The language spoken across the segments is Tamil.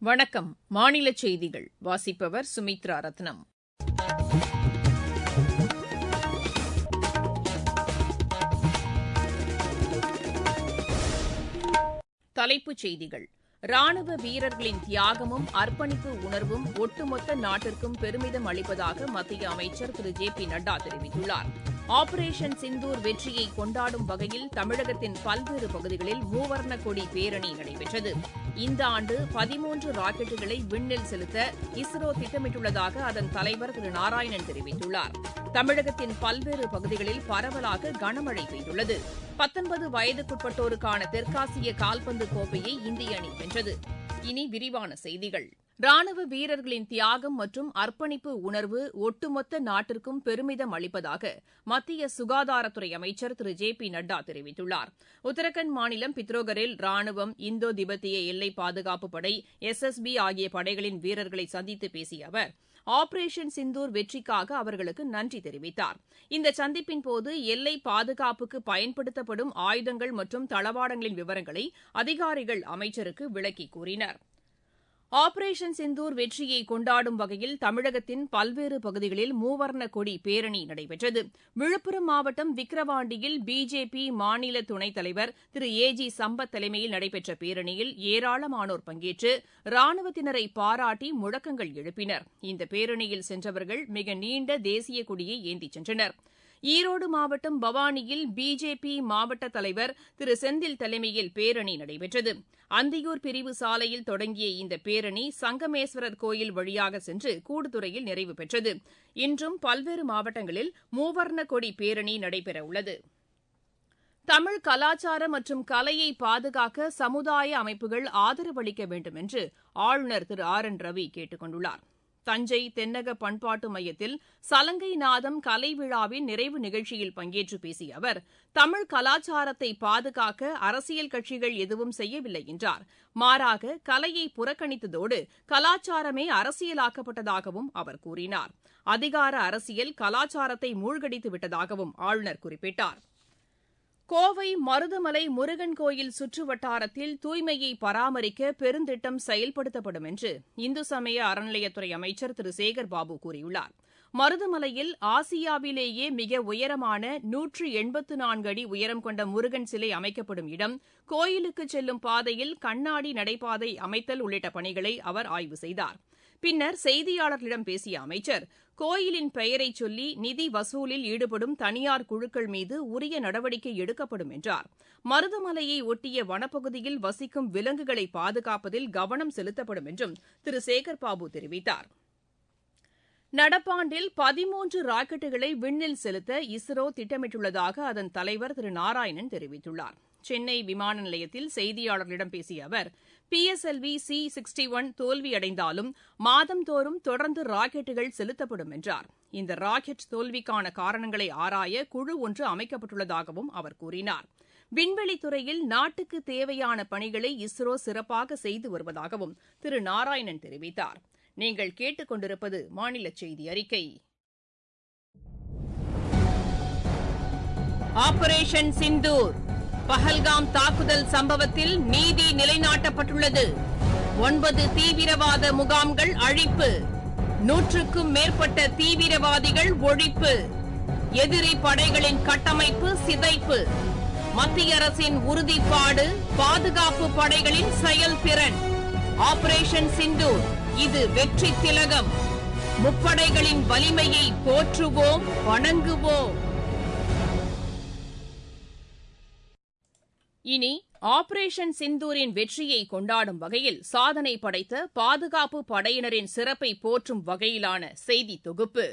வணக்கம் மாநில செய்திகள் வாசிப்பவர் சுமித்ரா ரத்னம் தலைப்புச் செய்திகள் ராணுவ வீரர்களின் தியாகமும் அர்ப்பணிப்பு உணர்வும் ஒட்டுமொத்த நாட்டிற்கும் பெருமிதம் அளிப்பதாக மத்திய அமைச்சர் திரு ஜே பி நட்டா தெரிவித்துள்ளார் ஆபரேஷன் சிந்தூர் வெற்றியை கொண்டாடும் வகையில் தமிழகத்தின் பல்வேறு பகுதிகளில் மூவர்ண கொடி பேரணி நடைபெற்றது இந்த ஆண்டு பதிமூன்று ராக்கெட்டுகளை விண்ணில் செலுத்த இஸ்ரோ திட்டமிட்டுள்ளதாக அதன் தலைவர் திரு நாராயணன் தெரிவித்துள்ளார் தமிழகத்தின் பல்வேறு பகுதிகளில் பரவலாக கனமழை பெய்துள்ளது பத்தொன்பது வயதுக்குட்பட்டோருக்கான தெற்காசிய கால்பந்து கோப்பையை இந்திய அணி வென்றது இனி விரிவான செய்திகள் ராணுவ வீரர்களின் தியாகம் மற்றும் அர்ப்பணிப்பு உணர்வு ஒட்டுமொத்த நாட்டிற்கும் பெருமிதம் அளிப்பதாக மத்திய சுகாதாரத்துறை அமைச்சர் திரு ஜே பி நட்டா தெரிவித்துள்ளார் உத்தரகண்ட் மாநிலம் பித்ரோகரில் ராணுவம் இந்தோ திபெத்திய எல்லை பாதுகாப்பு படை எஸ் எஸ் பி ஆகிய படைகளின் வீரர்களை சந்தித்து பேசிய அவர் ஆபரேஷன் சிந்தூர் வெற்றிக்காக அவர்களுக்கு நன்றி தெரிவித்தார் இந்த சந்திப்பின் போது எல்லை பாதுகாப்புக்கு பயன்படுத்தப்படும் ஆயுதங்கள் மற்றும் தளவாடங்களின் விவரங்களை அதிகாரிகள் அமைச்சருக்கு விளக்கி கூறினர் ஆபரேஷன் சிந்தூர் வெற்றியை கொண்டாடும் வகையில் தமிழகத்தின் பல்வேறு பகுதிகளில் மூவர்ண கொடி பேரணி நடைபெற்றது விழுப்புரம் மாவட்டம் விக்கிரவாண்டியில் பிஜேபி மாநில துணைத் தலைவர் திரு ஏ ஜி சம்பத் தலைமையில் நடைபெற்ற பேரணியில் ஏராளமானோர் பங்கேற்று ராணுவத்தினரை பாராட்டி முழக்கங்கள் எழுப்பினர் இந்த பேரணியில் சென்றவர்கள் மிக நீண்ட தேசிய கொடியை ஏந்திச் சென்றனர் ஈரோடு மாவட்டம் பவானியில் பிஜேபி மாவட்ட தலைவர் திரு செந்தில் தலைமையில் பேரணி நடைபெற்றது அந்தியூர் பிரிவு சாலையில் தொடங்கிய இந்த பேரணி சங்கமேஸ்வரர் கோயில் வழியாக சென்று கூடுதுறையில் நிறைவு பெற்றது இன்றும் பல்வேறு மாவட்டங்களில் மூவர்ண கொடி பேரணி நடைபெறவுள்ளது தமிழ் கலாச்சாரம் மற்றும் கலையை பாதுகாக்க சமுதாய அமைப்புகள் ஆதரவளிக்க வேண்டும் என்று ஆளுநர் திரு ஆர் என் ரவி கேட்டுக் கொண்டுள்ளார் தஞ்சை தென்னக பண்பாட்டு மையத்தில் சலங்கை நாதம் கலை விழாவின் நிறைவு நிகழ்ச்சியில் பங்கேற்று பேசிய அவர் தமிழ் கலாச்சாரத்தை பாதுகாக்க அரசியல் கட்சிகள் எதுவும் செய்யவில்லை என்றார் மாறாக கலையை புறக்கணித்ததோடு கலாச்சாரமே அரசியலாக்கப்பட்டதாகவும் அவர் கூறினார் அதிகார அரசியல் கலாச்சாரத்தை மூழ்கடித்து விட்டதாகவும் ஆளுநர் குறிப்பிட்டார் கோவை மருதமலை முருகன் கோயில் சுற்றுவட்டாரத்தில் தூய்மையை பராமரிக்க பெருந்திட்டம் செயல்படுத்தப்படும் என்று இந்து சமய அறநிலையத்துறை அமைச்சர் திரு சேகர் பாபு கூறியுள்ளார் மருதமலையில் ஆசியாவிலேயே மிக உயரமான நூற்று எண்பத்து நான்கு அடி உயரம் கொண்ட முருகன் சிலை அமைக்கப்படும் இடம் கோயிலுக்கு செல்லும் பாதையில் கண்ணாடி நடைபாதை அமைத்தல் உள்ளிட்ட பணிகளை அவர் ஆய்வு செய்தார் பின்னர் செய்தியாளர்களிடம் பேசிய அமைச்சர் கோயிலின் பெயரை சொல்லி நிதி வசூலில் ஈடுபடும் தனியார் குழுக்கள் மீது உரிய நடவடிக்கை எடுக்கப்படும் என்றார் மருதமலையை ஒட்டிய வனப்பகுதியில் வசிக்கும் விலங்குகளை பாதுகாப்பதில் கவனம் செலுத்தப்படும் என்றும் திரு சேகர் பாபு தெரிவித்தார் நடப்பாண்டில் பதிமூன்று ராக்கெட்டுகளை விண்ணில் செலுத்த இஸ்ரோ திட்டமிட்டுள்ளதாக அதன் தலைவர் திரு நாராயணன் தெரிவித்துள்ளார் சென்னை விமான நிலையத்தில் செய்தியாளர்களிடம் பேசிய அவர் P S L V C sixty one தோல்வியடைந்தாலும் மாதந்தோறும் தொடர்ந்து ராக்கெட்டுகள் செலுத்தப்படும் என்றார் இந்த ராக்கெட் தோல்விக்கான காரணங்களை ஆராய குழு ஒன்று அமைக்கப்பட்டுள்ளதாகவும் அவர் கூறினார் விண்வெளித்துறையில் நாட்டுக்கு தேவையான பணிகளை இஸ்ரோ சிறப்பாக செய்து வருவதாகவும் திரு நாராயணன் தெரிவித்தார் நீங்கள் கேட்டுக்கொண்டிருப்பது மாநில செய்தி அறிக்கை ஆபரேஷன் சிந்தூர் பஹல்காம் தாக்குதல் சம்பவத்தில் நீதி நிலைநாட்டப்பட்டுள்ளது ஒன்பது தீவிரவாத முகாம்கள் அழிப்பு நூற்றுக்கும் மேற்பட்ட தீவிரவாதிகள் ஒழிப்பு எதிரி படைகளின் கட்டமைப்பு சிதைப்பு மத்திய அரசின் உறுதிப்பாடு பாதுகாப்பு படைகளின் செயல்திறன் ஆபரேஷன் சிந்தூர் இது வெற்றி திலகம் முப்படைகளின் வலிமையை போற்றுவோம் வணங்குவோம் இனி ஆபரேஷன் சிந்தூரின் வெற்றியை கொண்டாடும் வகையில் சாதனை படைத்த பாதுகாப்பு படையினரின் சிறப்பை போற்றும் வகையிலான செய்தி தொகுப்பு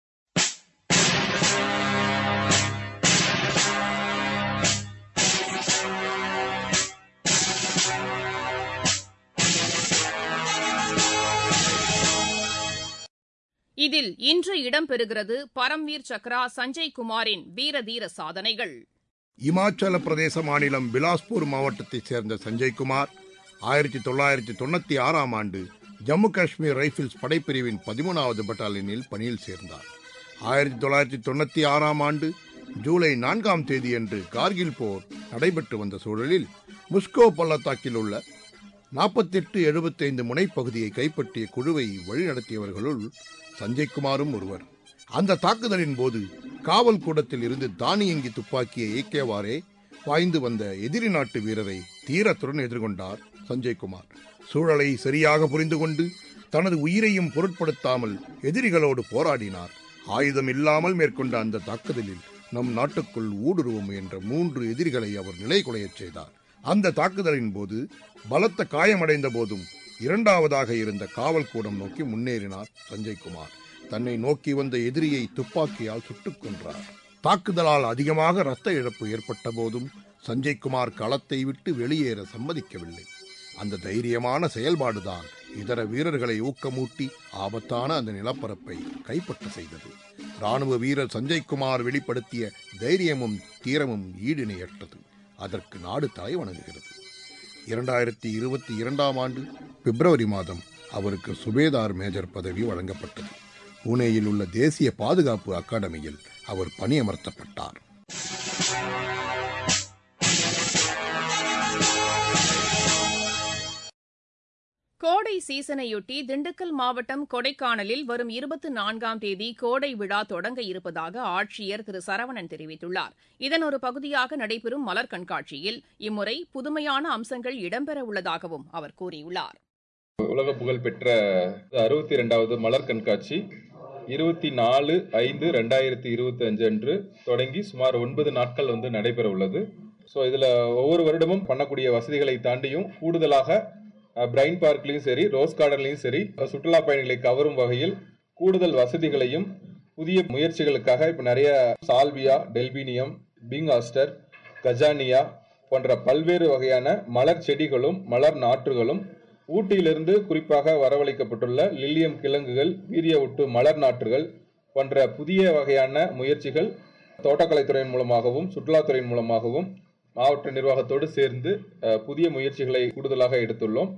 இதில் இன்று இடம்பெறுகிறது பரம்வீர் சக்ரா சஞ்சய் குமாரின் வீர தீர சாதனைகள் இமாச்சல பிரதேச மாநிலம் பிலாஸ்பூர் மாவட்டத்தைச் சேர்ந்த சஞ்சய்குமார் ஆயிரத்தி தொள்ளாயிரத்தி தொண்ணூத்தி ஆறாம் ஆண்டு ஜம்மு காஷ்மீர் ரைபிள்ஸ் படைப்பிரிவின் பதிமூணாவது பட்டாலியனில் பணியில் சேர்ந்தார் ஆயிரத்தி தொள்ளாயிரத்தி தொண்ணூத்தி ஆறாம் ஆண்டு ஜூலை நான்காம் தேதியன்று கார்கில் போர் நடைபெற்று வந்த சூழலில் முஸ்கோ பள்ளத்தாக்கில் உள்ள நாற்பத்தெட்டு எழுபத்தைந்து முனைப்பகுதியை கைப்பற்றிய குழுவை வழிநடத்தியவர்களுள் சஞ்சய்குமாரும் ஒருவர் அந்த தாக்குதலின் போது காவல் கூடத்தில் இருந்து தானியங்கி துப்பாக்கியை இயக்கியவாறே பாய்ந்து வந்த எதிரி நாட்டு வீரரை தீரத்துடன் எதிர்கொண்டார் சஞ்சய்குமார் சூழலை சரியாக புரிந்து கொண்டு தனது உயிரையும் பொருட்படுத்தாமல் எதிரிகளோடு போராடினார் ஆயுதம் இல்லாமல் மேற்கொண்ட அந்த தாக்குதலில் நம் நாட்டுக்குள் ஊடுருவ முயன்ற மூன்று எதிரிகளை அவர் நிலைகுலையச் செய்தார் அந்த தாக்குதலின் போது பலத்த காயமடைந்த போதும் இரண்டாவதாக இருந்த காவல் கூடம் நோக்கி முன்னேறினார் சஞ்சய்குமார் தன்னை நோக்கி வந்த எதிரியை துப்பாக்கியால் சுட்டுக் கொன்றார் தாக்குதலால் அதிகமாக இரத்த இழப்பு ஏற்பட்ட போதும் சஞ்சய்குமார் களத்தை விட்டு வெளியேற சம்மதிக்கவில்லை அந்த தைரியமான செயல்பாடுதான் இதர வீரர்களை ஊக்கமூட்டி ஆபத்தான அந்த நிலப்பரப்பை கைப்பற்ற செய்தது ராணுவ வீரர் சஞ்சய்குமார் வெளிப்படுத்திய தைரியமும் தீரமும் ஈடிணையற்றது அதற்கு நாடு தலை வணங்குகிறது இரண்டாயிரத்தி இருபத்தி இரண்டாம் ஆண்டு பிப்ரவரி மாதம் அவருக்கு சுபேதார் மேஜர் பதவி வழங்கப்பட்டது புனேயில் உள்ள தேசிய பாதுகாப்பு அகாடமியில் அவர் பணியமர்த்தப்பட்டார் கோடை சீசனையொட்டி திண்டுக்கல் மாவட்டம் கொடைக்கானலில் வரும் இருபத்தி நான்காம் தேதி கோடை விழா தொடங்க இருப்பதாக ஆட்சியர் திரு சரவணன் தெரிவித்துள்ளார் இதன் ஒரு பகுதியாக நடைபெறும் மலர் கண்காட்சியில் இம்முறை புதுமையான அம்சங்கள் இடம்பெற உள்ளதாகவும் அவர் கூறியுள்ளார் உலக புகழ் பெற்ற அறுபத்தி இரண்டாவது மலர் கண்காட்சி இருபத்தி நாலு ஐந்து ரெண்டாயிரத்தி இருபத்தி அஞ்சு அன்று தொடங்கி சுமார் ஒன்பது நாட்கள் வந்து நடைபெற உள்ளது ஸோ இதில் ஒவ்வொரு வருடமும் பண்ணக்கூடிய வசதிகளை தாண்டியும் கூடுதலாக பிரைன் பார்க்லையும் சரி ரோஸ் கார்டன்லையும் சரி சுற்றுலா பயணிகளை கவரும் வகையில் கூடுதல் வசதிகளையும் புதிய முயற்சிகளுக்காக இப்போ நிறைய salvia delphinium pink aster gazania போன்ற பல்வேறு வகையான மலர் செடிகளும் மலர் நாற்றுகளும் ஊட்டியிலிருந்து குறிப்பாக வரவழைக்கப்பட்டுள்ள லில்லியம் கிழங்குகள் வீரிய ஒட்டு மலர் நாற்றுகள் போன்ற புதிய வகையான முயற்சிகள் தோட்டக்கலைத்துறையின் மூலமாகவும் சுற்றுலாத்துறையின் மூலமாகவும் மாவட்ட நிர்வாகத்தோடு சேர்ந்து புதிய முயற்சிகளை கூடுதலாக எடுத்துள்ளோம்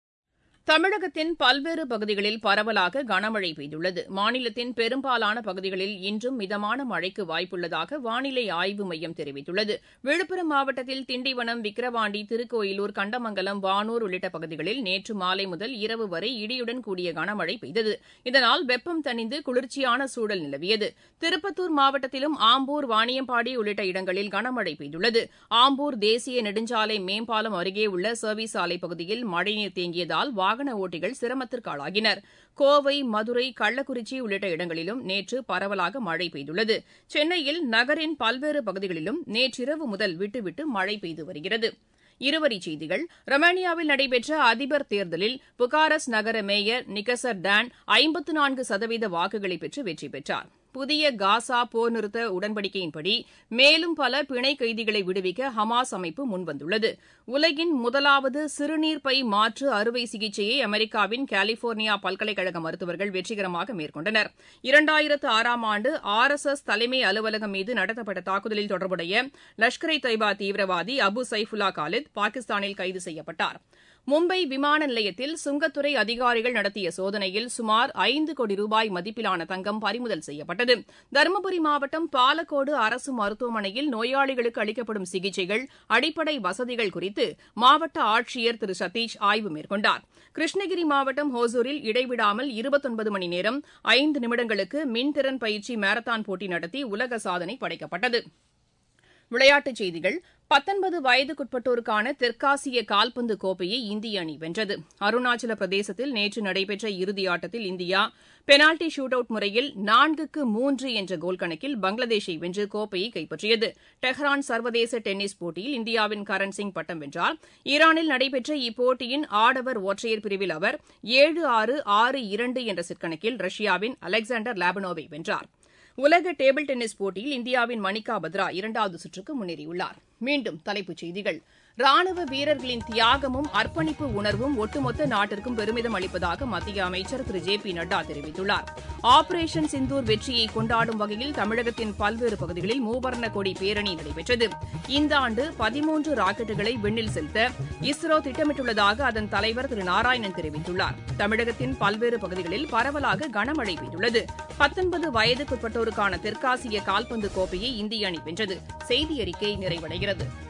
தமிழகத்தின் பல்வேறு பகுதிகளில் பரவலாக கனமழை பெய்துள்ளது மாநிலத்தின் பெரும்பாலான பகுதிகளில் இன்றும் மிதமான மழைக்கு வாய்ப்புள்ளதாக வானிலை ஆய்வு மையம் தெரிவித்துள்ளது விழுப்புரம் மாவட்டத்தில் திண்டிவனம் விக்கிரவாண்டி திருக்கோயிலூர் கண்டமங்கலம் வானூர் உள்ளிட்ட பகுதிகளில் நேற்று மாலை முதல் இரவு வரை இடியுடன் கூடிய கனமழை பெய்தது இதனால் வெப்பம் தணிந்து குளிர்ச்சியான சூழல் நிலவியது திருப்பத்தூர் மாவட்டத்திலும் ஆம்பூர் வாணியம்பாடி உள்ளிட்ட இடங்களில் கனமழை பெய்துள்ளது ஆம்பூர் தேசிய நெடுஞ்சாலை மேம்பாலம் அருகே உள்ள சர்வீஸ் சாலை பகுதியில் மழைநீர் தேங்கியதால் வாகன ஓட்டிகள் சிரமத்திற்கு ஆளாகினர் கோவை மதுரை கள்ளக்குறிச்சி உள்ளிட்ட இடங்களிலும் நேற்று பரவலாக மழை பெய்துள்ளது சென்னையில் நகரின் பல்வேறு பகுதிகளிலும் நேற்றிரவு முதல் விட்டுவிட்டு மழை பெய்து வருகிறது இருவரிச் செய்திகள் ரொமானியாவில் நடைபெற்ற அதிபர் தேர்தலில் புகாரஸ் நகர மேயர் நிக்கசர் டான் ஐம்பத்து நான்கு சதவீத வாக்குகளை பெற்று வெற்றி பெற்றார் புதிய காசா போர் நிறுத்த உடன்படிக்கையின்படி மேலும் பல பிணை கைதிகளை விடுவிக்க ஹமாஸ் அமைப்பு முன்வந்துள்ளது உலகின் முதலாவது சிறுநீர் பை மாற்று அறுவை சிகிச்சையை அமெரிக்காவின் கலிபோர்னியா பல்கலைக்கழக மருத்துவர்கள் வெற்றிகரமாக மேற்கொண்டனர் இரண்டாயிரத்து ஆறாம் ஆண்டு ஆர் எஸ் எஸ் தலைமை அலுவலகம் மீது நடத்தப்பட்ட தாக்குதலில் தொடர்புடைய லஷ்கர் இ தொய்பா தீவிரவாதி அபு சைஃபுல்லா காலித் பாகிஸ்தானில் கைது செய்யப்பட்டார் மும்பை விமான நிலையத்தில் சுங்கத்துறை அதிகாரிகள் நடத்திய சோதனையில் சுமார் ஐந்து கோடி ரூபாய் மதிப்பிலான தங்கம் பறிமுதல் செய்யப்பட்டது தருமபுரி மாவட்டம் பாலக்கோடு அரசு மருத்துவமனையில் நோயாளிகளுக்கு அளிக்கப்படும் சிகிச்சைகள் அடிப்படை வசதிகள் குறித்து மாவட்ட ஆட்சியர் திரு சதீஷ் ஆய்வு மேற்கொண்டார் கிருஷ்ணகிரி மாவட்டம் ஹோசூரில் இடைவிடாமல் இருபத்தொன்பது மணி நேரம் ஐந்து நிமிடங்களுக்கு மின்திறன் பயிற்சி மாரத்தான் போட்டி நடத்தி உலக சாதனை படைக்கப்பட்டது விளையாட்டுச் செய்திகள் பத்தொன்பது வயதுக்குட்பட்டோருக்கான தெற்காசிய கால்பந்து கோப்பையை இந்திய அணி வென்றது அருணாச்சல பிரதேசத்தில் நேற்று நடைபெற்ற இறுதியாட்டத்தில் இந்தியா பெனால்டி ஷூட் அவுட் முறையில் நான்குக்கு மூன்று என்ற கோல் கணக்கில் பங்களாதேஷை வென்று கோப்பையை கைப்பற்றியது டெஹ்ரான் சர்வதேச டென்னிஸ் போட்டியில் இந்தியாவின் கரண் சிங் பட்டம் வென்றார் ஈரானில் நடைபெற்ற இப்போட்டியின் ஆடவர் ஒற்றையர் பிரிவில் அவர் ஏழு ஆறு ஆறு இரண்டு என்ற செட் கணக்கில் ரஷ்யாவின் அலெக்சாண்டர் லாபனோவை வென்றார் உலக டேபிள் டென்னிஸ் போட்டியில் இந்தியாவின் மணிகா பத்ரா இரண்டாவது சுற்றுக்கு முன்னேறியுள்ளார் மீண்டும் தலைப்புச் செய்திகள் ராணுவ வீரர்களின் தியாகமும் அர்ப்பணிப்பு உணர்வும் ஒட்டுமொத்த நாட்டிற்கும் பெருமிதம் அளிப்பதாக மத்திய அமைச்சர் திரு ஜே பி நட்டா தெரிவித்துள்ளார் ஆபரேஷன் சிந்தூர் வெற்றியை கொண்டாடும் வகையில் தமிழகத்தின் பல்வேறு பகுதிகளில் மூவர்ண கொடி பேரணி நடைபெற்றது இந்த ஆண்டு பதிமூன்று ராக்கெட்டுகளை விண்ணில் செலுத்த இஸ்ரோ திட்டமிட்டுள்ளதாக அதன் தலைவர் திரு நாராயணன் தெரிவித்துள்ளார் தமிழகத்தின் பல்வேறு பகுதிகளில் பரவலாக கனமழை பெய்துள்ளது பத்தொன்பது வயதுக்குட்பட்டோருக்கான தெற்காசிய கால்பந்து கோப்பையை இந்திய அணி வென்றது செய்தி அறிக்கை நிறைவடைகிறது